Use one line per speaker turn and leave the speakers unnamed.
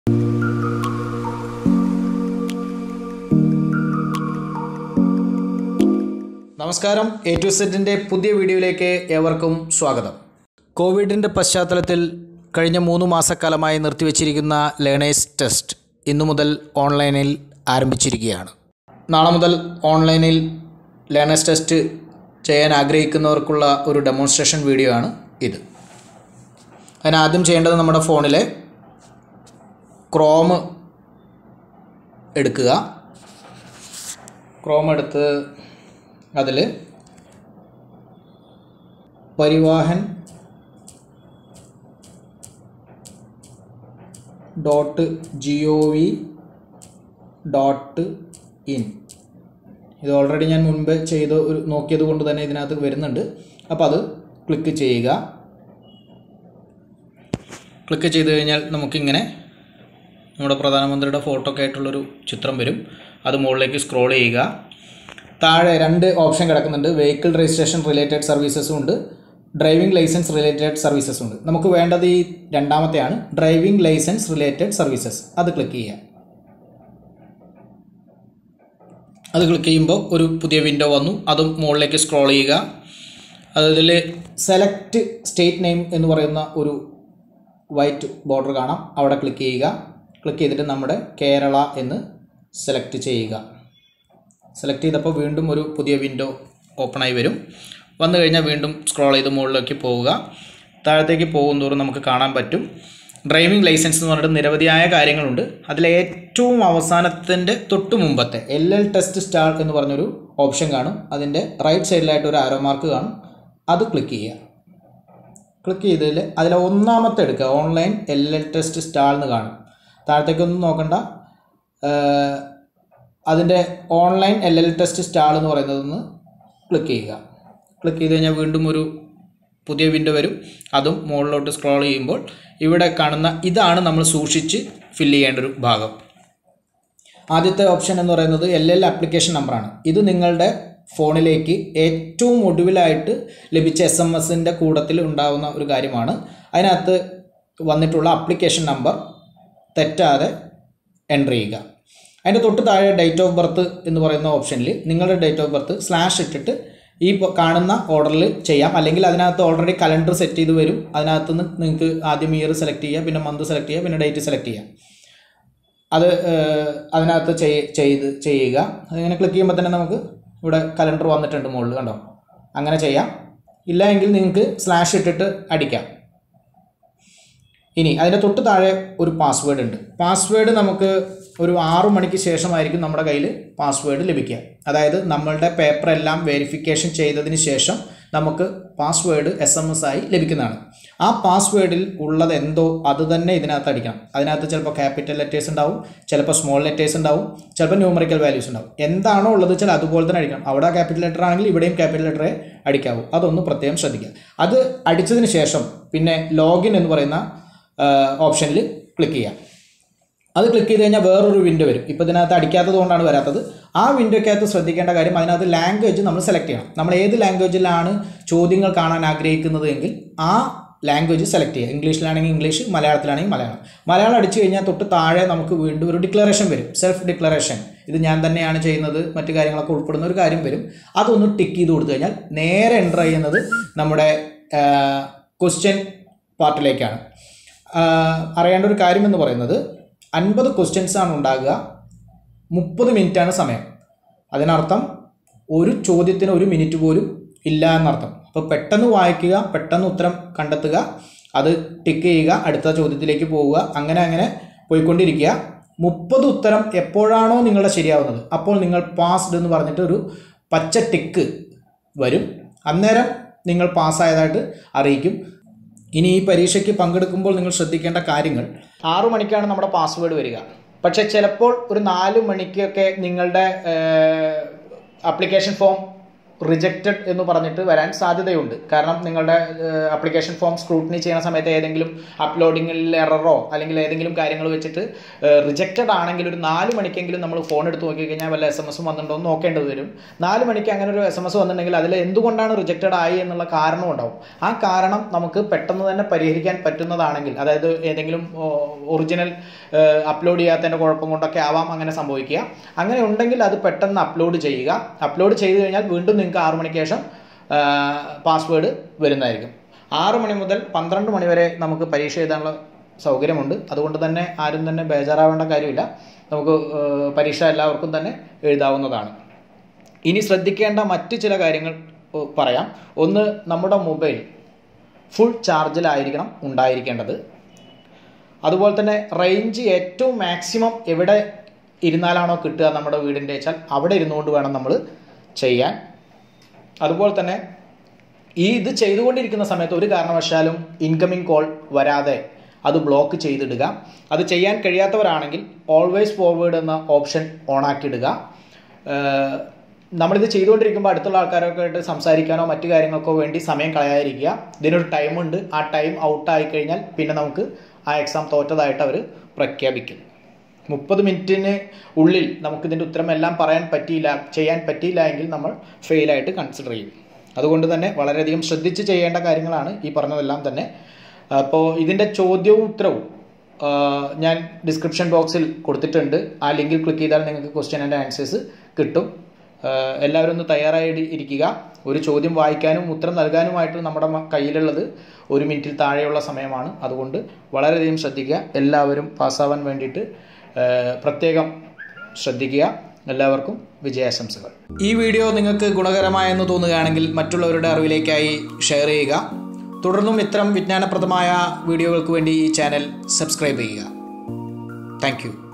നമസ്കാരം A to സെറ്റിൻ്റെ പുതിയ വീഡിയോയിലേക്ക് ഏവർക്കും സ്വാഗതം കോവിഡിൻ്റെ പശ്ചാത്തലത്തിൽ കഴിഞ്ഞ മൂന്ന് മാസക്കാലമായി നിർത്തിവെച്ചിരിക്കുന്ന ലേണേഴ്സ് ടെസ്റ്റ് ഇന്നു മുതൽ ഓൺലൈനിൽ ആരംഭിച്ചിരിക്കുകയാണ് നാളെ മുതൽ ഓൺലൈനിൽ ലേണേഴ്സ് ടെസ്റ്റ് ചെയ്യാൻ ആഗ്രഹിക്കുന്നവർക്കുള്ള ഒരു ഡെമോൺസ്ട്രേഷൻ വീഡിയോ ആണ് ഇത് അതിനാദ്യം ചെയ്യേണ്ടത് നമ്മുടെ ഫോണിലെ ക്രോം എടുക്കുക ക്രോം എടുത്ത് അതിൽ Parivahan dot G O V dot in ഇത് ഓൾറെഡി ഞാൻ മുൻപ് ചെയ്ത് ഒരു നോക്കിയത് കൊണ്ട് തന്നെ ഇതിനകത്ത് വരുന്നുണ്ട് അപ്പോൾ അത് ക്ലിക്ക് ചെയ്യുക ക്ലിക്ക് ചെയ്ത് കഴിഞ്ഞാൽ നമുക്കിങ്ങനെ നമ്മുടെ പ്രധാനമന്ത്രിയുടെ ഫോട്ടോ ഒക്കെ ആയിട്ടുള്ളൊരു ചിത്രം വരും അത് മുകളിലേക്ക് സ്ക്രോൾ ചെയ്യുക താഴെ രണ്ട് ഓപ്ഷൻ കിടക്കുന്നുണ്ട് വെഹിക്കിൾ രജിസ്ട്രേഷൻ റിലേറ്റഡ് സർവീസസും ഉണ്ട് ഡ്രൈവിംഗ് ലൈസൻസ് റിലേറ്റഡ് സർവീസസും ഉണ്ട് നമുക്ക് വേണ്ടത് ഈ രണ്ടാമത്തെയാണ് ഡ്രൈവിംഗ് ലൈസൻസ് റിലേറ്റഡ് സർവീസസ് അത് ക്ലിക്ക് ചെയ്യുക അത് ക്ലിക്ക് ചെയ്യുമ്പോൾ ഒരു പുതിയ വിൻഡോ വന്നു അതും മുകളിലേക്ക് സ്ക്രോൾ ചെയ്യുക അതിൽ സെലക്ട് സ്റ്റേറ്റ് നെയിം എന്ന് പറയുന്ന ഒരു വൈറ്റ് ബോർഡർ കാണാം അവിടെ ക്ലിക്ക് ചെയ്യുക ക്ലിക്ക് ചെയ്തിട്ട് നമ്മുടെ കേരള എന്ന് സെലക്ട് ചെയ്യുക സെലക്ട് ചെയ്തപ്പോൾ വീണ്ടും ഒരു പുതിയ വിൻഡോ ഓപ്പണായി വരും വന്നു കഴിഞ്ഞാൽ വീണ്ടും സ്ക്രോൾ ചെയ്ത് മുകളിലേക്ക് പോവുക താഴത്തേക്ക് പോകുന്തോറും നമുക്ക് കാണാൻ പറ്റും ഡ്രൈവിംഗ് ലൈസൻസ് എന്ന് പറഞ്ഞിട്ട് നിരവധിയായ കാര്യങ്ങളുണ്ട് അതിലെ ഏറ്റവും അവസാനത്തിൻ്റെ തൊട്ട് മുമ്പത്തെ എൽ എൽ ടെസ്റ്റ് സ്റ്റാർ എന്ന് പറഞ്ഞൊരു ഓപ്ഷൻ കാണും അതിൻ്റെ റൈറ്റ് സൈഡിലായിട്ട് ഒരു ആരോ മാർക്ക് കാണും അത് ക്ലിക്ക് ചെയ്യുക ക്ലിക്ക് ചെയ്തതിൽ അതിലെ ഒന്നാമത്തെ എടുക്കുക online L L test stall എന്ന് കാണും താഴത്തേക്കൊന്നും നോക്കണ്ട ഏഹ് അതിൻ്റെ online L L test stall എന്ന് പറയുന്നതൊന്ന് ക്ലിക്ക് ചെയ്യുക ക്ലിക്ക് ചെയ്ത് കഴിഞ്ഞാൽ വീണ്ടും ഒരു പുതിയ വിൻഡോ വരും അതും മുകളിലോട്ട് സ്ക്രോൾ ചെയ്യുമ്പോൾ ഇവിടെ കാണുന്ന ഇതാണ് നമ്മൾ സൂക്ഷിച്ച് ഫില്ല് ചെയ്യേണ്ട ഒരു ഭാഗം ആദ്യത്തെ ഓപ്ഷൻ എന്ന് പറയുന്നത് എൽ എൽ ആപ്ലിക്കേഷൻ നമ്പറാണ് ഇത് നിങ്ങളുടെ ഫോണിലേക്ക് ഏറ്റവും ഒടുവിലായിട്ട് ലഭിച്ച എസ് എം എസിൻ്റെ കൂട്ടത്തിൽ ഉണ്ടാകുന്ന ഒരു കാര്യമാണ് അതിനകത്ത് വന്നിട്ടുള്ള ആപ്ലിക്കേഷൻ നമ്പർ തെറ്റാതെ എൻ്റർ ചെയ്യുക അതിൻ്റെ തൊട്ട് താഴെ ഡേറ്റ് ഓഫ് ബർത്ത് എന്ന് പറയുന്ന ഓപ്ഷനിൽ നിങ്ങളുടെ ഡേറ്റ് ഓഫ് ബർത്ത് സ്ലാഷ് ഇട്ടിട്ട് ഈ പ- കാണുന്ന ഓർഡറിൽ ചെയ്യാം അല്ലെങ്കിൽ അതിനകത്ത് ഓൾറെഡി കലണ്ടർ സെറ്റ് ചെയ്ത് വരും അതിനകത്ത് നിന്ന് നിങ്ങൾക്ക് ആദ്യം ഇയർ സെലക്ട് ചെയ്യുക പിന്നെ മന്ത് സെലക്ട് ചെയ്യുക പിന്നെ ഡേറ്റ് സെലക്ട് ചെയ്യാം അത് ഏഹ്, അതിനകത്ത് ചെയ്- ചെയ്ത് ചെയ്യുക അതിങ്ങനെ ക്ലിക്ക് ചെയ്യുമ്പോൾ തന്നെ നമുക്ക് ഇവിടെ കലണ്ടർ വന്നിട്ടുണ്ട് മുകളിൽ കണ്ടോ അങ്ങനെ ചെയ്യാം ഇല്ല എങ്കിൽ നിങ്ങൾക്ക് സ്ലാഷ് ഇട്ടിട്ട് അടിക്കാം ഇനി അതിൻ്റെ തൊട്ട് താഴെ ഒരു പാസ്വേഡ് ഉണ്ട് പാസ്വേഡ് നമുക്ക് ഒരു ആറു മണിക്ക് ശേഷമായിരിക്കും നമ്മുടെ കയ്യിൽ പാസ്വേഡ് ലഭിക്കുക അതായത് നമ്മളുടെ പേപ്പർ എല്ലാം വെരിഫിക്കേഷൻ ചെയ്തതിന് ശേഷം നമുക്ക് പാസ്വേഡ് എസ് എം എസ് ആയി ലഭിക്കുന്നതാണ് ആ പാസ്വേഡിൽ ഉള്ളത് എന്തോ അത് തന്നെ ഇതിനകത്ത് അടിക്കണം അതിനകത്ത് ചിലപ്പോൾ ക്യാപിറ്റൽ ലെറ്റേഴ്സ് ഉണ്ടാവും ചിലപ്പോൾ സ്മോൾ ലെറ്റേഴ്സ് ഉണ്ടാവും ചിലപ്പോൾ ന്യൂമറിക്കൽ വാല്യൂസ് ഉണ്ടാവും എന്താണോ ഉള്ളത് വെച്ചാൽ അതുപോലെ തന്നെ അടിക്കണം അവിടെ ക്യാപിറ്റൽ ലെറ്റർ ആണെങ്കിൽ ഇവിടെയും ക്യാപിറ്റൽ ലെറ്ററേ അടിക്കാവൂ അതൊന്ന് പ്രത്യേകം ശ്രദ്ധിക്കുക അത് അടിച്ചതിന് ശേഷം പിന്നെ ലോഗിൻ എന്ന് പറയുന്ന ഓപ്ഷനിൽ ക്ലിക്ക് ചെയ്യാം അത് ക്ലിക്ക് ചെയ്ത് കഴിഞ്ഞാൽ വേറൊരു വിൻഡോ വരും ഇപ്പോൾ ഇതിനകത്ത് അടിക്കാത്തത് കൊണ്ടാണ് വരാത്തത് ആ വിൻഡോയ്ക്കകത്ത് ശ്രദ്ധിക്കേണ്ട കാര്യം അതിനകത്ത് ലാംഗ്വേജ് നമ്മൾ സെലക്ട് ചെയ്യണം നമ്മൾ ഏത് ലാംഗ്വേജിലാണ് ചോദ്യങ്ങൾ കാണാൻ ആഗ്രഹിക്കുന്നത് എങ്കിൽ ആ ലാംഗ്വേജ് സെലക്ട് ചെയ്യുക ഇംഗ്ലീഷിലാണെങ്കിൽ ഇംഗ്ലീഷ് മലയാളത്തിലാണെങ്കിൽ മലയാളം മലയാളം അടിച്ചു കഴിഞ്ഞാൽ തൊട്ട് താഴെ നമുക്ക് വീണ്ടും ഒരു ഡിക്ലറേഷൻ വരും സെൽഫ് ഡിക്ലറേഷൻ ഇത് ഞാൻ തന്നെയാണ് ചെയ്യുന്നത് മറ്റു കാര്യങ്ങളൊക്കെ ഉൾപ്പെടുന്ന ഒരു കാര്യം വരും അതൊന്ന് ടിക്ക് ചെയ്ത് കൊടുത്തു കഴിഞ്ഞാൽ നേരെ എൻ്റർ ചെയ്യുന്നത് നമ്മുടെ ക്വസ്റ്റ്യൻ പാർട്ടിലേക്കാണ് ആഹ് അറിയേണ്ട ഒരു കാര്യം എന്ന് പറയുന്നത് അൻപത് ക്വസ്റ്റ്യൻസ് ആണ് ഉണ്ടാകുക മുപ്പത് ആണ് സമയം അതിനർത്ഥം ഒരു ചോദ്യത്തിന് ഒരു മിനിറ്റ് പോലും ഇല്ല എന്നർത്ഥം അപ്പോൾ പെട്ടെന്ന് വായിക്കുക പെട്ടെന്ന് ഉത്തരം കണ്ടെത്തുക അത് ടിക്ക് ചെയ്യുക അടുത്ത ചോദ്യത്തിലേക്ക് പോവുക അങ്ങനെ അങ്ങനെ പോയിക്കൊണ്ടിരിക്കുക മുപ്പത് ഉത്തരം എപ്പോഴാണോ നിങ്ങളുടെ ശരിയാവുന്നത് അപ്പോൾ നിങ്ങൾ പാസ്ഡ് എന്ന് പറഞ്ഞിട്ട് ഒരു പച്ച ടിക്ക് വരും അന്നേരം നിങ്ങൾ പാസ്സായതായിട്ട് അറിയിക്കും ഇനി ഈ പരീക്ഷയ്ക്ക് പങ്കെടുക്കുമ്പോൾ നിങ്ങൾ ശ്രദ്ധിക്കേണ്ട കാര്യങ്ങൾ ആറു മണിക്കാണ് നമ്മുടെ പാസ്വേഡ് വരിക പക്ഷേ ചിലപ്പോൾ ഒരു നാല് മണിക്കൊക്കെ നിങ്ങളുടെ ആപ്ലിക്കേഷൻ ഫോം റിജക്റ്റഡ് എന്ന് പറഞ്ഞിട്ട് വരാൻ സാധ്യതയുണ്ട് കാരണം നിങ്ങളുടെ അപ്ലിക്കേഷൻ ഫോം സ്ക്രൂട്ടിനി ചെയ്യുന്ന സമയത്ത് ഏതെങ്കിലും അപ്ലോഡിങ്ങിൽ എററോ അല്ലെങ്കിൽ ഏതെങ്കിലും കാര്യങ്ങൾ വെച്ചിട്ട് റിജക്റ്റഡ് ആണെങ്കിൽ ഒരു നാല് മണിക്കെങ്കിലും നമ്മൾ ഫോൺ എടുത്ത് നോക്കി കഴിഞ്ഞാൽ വല്ല എസ് എം എസും വന്നിട്ടുണ്ടോ എന്ന് നോക്കേണ്ടത് വരും നാല് മണിക്ക് അങ്ങനെ ഒരു എസ് എം എസ് വന്നിട്ടുണ്ടെങ്കിൽ അതിൽ എന്തുകൊണ്ടാണ് റിജക്റ്റഡ് ആയി എന്നുള്ള കാരണം ഉണ്ടാവും ആ കാരണം നമുക്ക് പെട്ടെന്ന് തന്നെ പരിഹരിക്കാൻ പറ്റുന്നതാണെങ്കിൽ അതായത് ഏതെങ്കിലും ഒറിജിനൽ അപ്ലോഡ് ചെയ്യാത്തതിൻ്റെ കുഴപ്പം കൊണ്ടൊക്കെ ആവാം അങ്ങനെ സംഭവിക്കുക അങ്ങനെ ഉണ്ടെങ്കിൽ അത് പെട്ടെന്ന് അപ്ലോഡ് ചെയ്യുക അപ്ലോഡ് ചെയ്ത് കഴിഞ്ഞാൽ വീണ്ടും നിങ്ങൾക്ക് ആറു മണിക്ക് ശേഷം പാസ്വേഡ് വരുന്നതായിരിക്കും ആറ് മണി മുതൽ പന്ത്രണ്ട് മണി വരെ നമുക്ക് പരീക്ഷ എഴുതാനുള്ള സൗകര്യമുണ്ട് അതുകൊണ്ട് തന്നെ ആരും തന്നെ ബേജാറാവേണ്ട കാര്യമില്ല നമുക്ക് ഏഹ്, പരീക്ഷ എല്ലാവർക്കും തന്നെ എഴുതാവുന്നതാണ് ഇനി ശ്രദ്ധിക്കേണ്ട മറ്റ് ചില കാര്യങ്ങൾ ഏഹ്, പറയാം ഒന്ന് നമ്മുടെ മൊബൈൽ ഫുൾ ചാർജിലായിരിക്കണം ഉണ്ടായിരിക്കേണ്ടത് അതുപോലെ തന്നെ റേഞ്ച് ഏറ്റവും മാക്സിമം എവിടെ ഇരുന്നാലാണോ കിട്ടുക നമ്മുടെ വീടിൻ്റെ വെച്ചാൽ അവിടെ ഇരുന്നുകൊണ്ട് വേണം നമ്മൾ ചെയ്യാൻ അതുപോലെ തന്നെ ഈ ഇത് ചെയ്തുകൊണ്ടിരിക്കുന്ന സമയത്ത് ഒരു കാരണവശാലും ഇൻകമിംഗ് കോൾ വരാതെ അത് ബ്ലോക്ക് ചെയ്തിടുക അത് ചെയ്യാൻ കഴിയാത്തവരാണെങ്കിൽ ഓൾവേസ് ഫോർവേഡ് എന്ന ഓപ്ഷൻ ഓണാക്കിയിടുക ഏഹ് നമ്മളിത് ചെയ്തുകൊണ്ടിരിക്കുമ്പോൾ അടുത്തുള്ള ആൾക്കാരൊക്കെ ആയിട്ട് സംസാരിക്കാനോ മറ്റു കാര്യങ്ങൾക്കോ വേണ്ടി സമയം കളയാതിരിക്കുക ഇതിനൊരു ടൈമുണ്ട് ആ ടൈം ഔട്ടായി കഴിഞ്ഞാൽ പിന്നെ നമുക്ക് ആ എക്സാം തോറ്റതായിട്ട് അവർ പ്രഖ്യാപിക്കും മുപ്പത് മിനിറ്റിന് ഉള്ളിൽ നമുക്ക് ഇതിൻ്റെ ഉത്തരം എല്ലാം പറയാൻ പറ്റിയില്ല ചെയ്യാൻ പറ്റിയില്ല എങ്കിൽ നമ്മൾ ഫെയിലായിട്ട് കൺസിഡർ ചെയ്യും അതുകൊണ്ട് തന്നെ വളരെയധികം ശ്രദ്ധിച്ച് ചെയ്യേണ്ട കാര്യങ്ങളാണ് ഈ പറഞ്ഞതെല്ലാം തന്നെ അപ്പോൾ ഇതിൻ്റെ ചോദ്യവും ഉത്തരവും ആ, ഞാൻ ഡിസ്ക്രിപ്ഷൻ ബോക്സിൽ കൊടുത്തിട്ടുണ്ട് ആ ലിങ്കിൽ ക്ലിക്ക് ചെയ്താൽ നിങ്ങൾക്ക് ക്വസ്റ്റ്യൻ ആൻഡ് ആൻസേഴ്സ് കിട്ടും ആ, എല്ലാവരും ഒന്ന് തയ്യാറായി ഇരിക്കുക ഒരു ചോദ്യം വായിക്കാനും ഉത്തരം നൽകാനുമായിട്ട് നമ്മുടെ മ- കയ്യിലുള്ളത് ഒരു മിനിറ്റിൽ താഴെയുള്ള സമയമാണ് അതുകൊണ്ട് വളരെയധികം ശ്രദ്ധിക്കുക എല്ലാവരും പാസ്സാവാൻ വേണ്ടിയിട്ട് ആ, പ്രത്യേകം ശ്രദ്ധിക്കുക എല്ലാവർക്കും വിജയാശംസകൾ ഈ വീഡിയോ നിങ്ങൾക്ക് ഗുണകരമായെന്ന് തോന്നുകയാണെങ്കിൽ മറ്റുള്ളവരുടെ അറിവിലേക്കായി ഷെയർ ചെയ്യുക തുടർന്നും ഇത്തരം വിജ്ഞാനപ്രദമായ വീഡിയോകൾക്ക് വേണ്ടി ഈ ചാനൽ സബ്സ്ക്രൈബ് ചെയ്യുക താങ്ക്